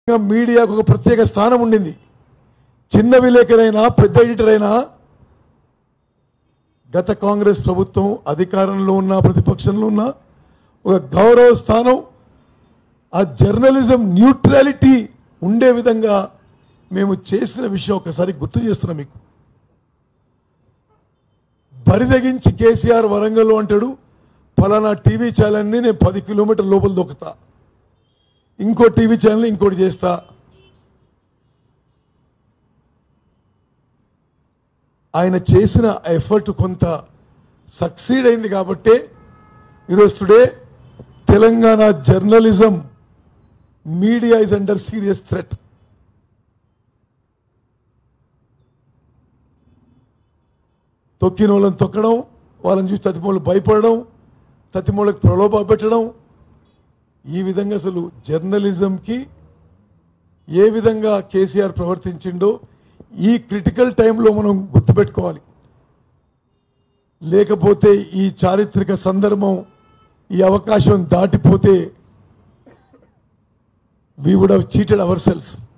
మీడియాకు ఒక ప్రత్యేక స్థానం ఉండింది చిన్న విలేకరైనా పెద్ద ఎడిటర్ అయినా గత కాంగ్రెస్ ప్రభుత్వం అధికారంలో ఉన్న ప్రతిపక్షంలో ఉన్న ఒక గౌరవ స్థానం ఆ జర్నలిజం న్యూట్రాలిటీ ఉండే విధంగా మేము చేసిన విషయం ఒకసారి గుర్తు చేస్తున్నాం మీకు బరిదగించి కేసీఆర్ వరంగల్ అంటాడు ఫలానా టీవీ ఛానల్ని నేను పది కిలోమీటర్ లోపల దొక్కుతా ఇంకో టీవీ ఛానల్ ఇంకోటి చేస్తా ఆయన చేసిన ఎఫర్ట్ కొంత సక్సీడ్ అయింది కాబట్టే ఈరోజు today Telangana journalism media is under serious threat తొక్కిన వాళ్ళని తొక్కడం వాళ్ళని చూసి తతిమూలు భయపడడం తతిమూలకు ప్రలోభ పెట్టడం ఈ విధంగా అసలు జర్నలిజంకి ఏ విధంగా కేసీఆర్ ప్రవర్తించిండో ఈ క్రిటికల్ టైంలో మనం గుర్తుపెట్టుకోవాలి లేకపోతే ఈ చారిత్రక సందర్భం ఈ అవకాశం దాటిపోతే we would have cheated hour cells